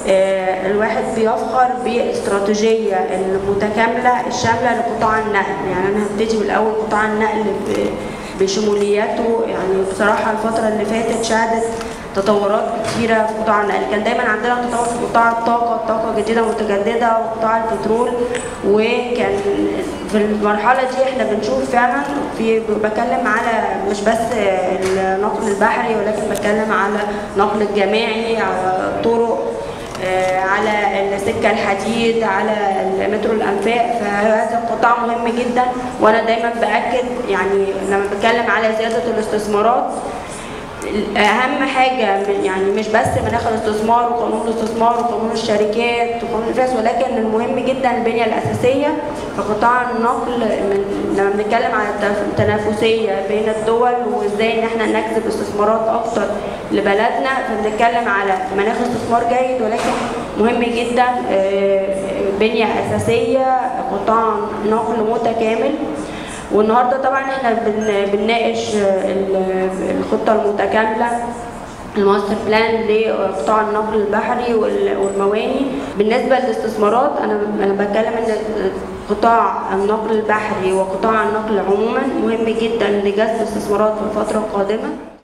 آه، الواحد بيفخر بالاستراتيجية المتكاملة الشاملة لقطاع النقل يعني أنا هبتدي بالأول قطاع النقل ب- بشمولياته يعني بصراحة الفترة اللي فاتت شهدت تطورات كتيرة في قطاع النقل كان دايما عندنا تطور في قطاع الطاقة الطاقة الجديدة متجددة وقطاع البترول وكان في المرحلة دي احنا بنشوف فعلا في بتكلم على مش بس النقل البحري ولكن بتكلم على النقل الجماعي على الطرق آه، على السكة الحديد على المترو الأنفاق فهذا القطاع مهم جدا وأنا دايما بأكد يعني لما بتكلم على زيادة الاستثمارات اهم حاجه من يعني مش بس مناخ الاستثمار وقانون الاستثمار وقانون الشركات وقانون الانفاس ولكن المهم جدا البنيه الاساسيه في قطاع النقل من لما بنتكلم على التف- التنافسيه بين الدول وازاي ان احنا نجذب استثمارات اكتر لبلدنا فبنتكلم على مناخ استثمار جيد ولكن مهم جدا آه، بنيه اساسيه قطاع نقل متكامل والنهارده طبعا احنا بن- بنناقش ال- الخطه المتكامله الماستر بلان لقطاع النقل البحري وال- والمواني بالنسبه للاستثمارات انا انا بتكلم ان قطاع النقل البحري وقطاع النقل عموما مهم جدا لجذب استثمارات في الفتره القادمه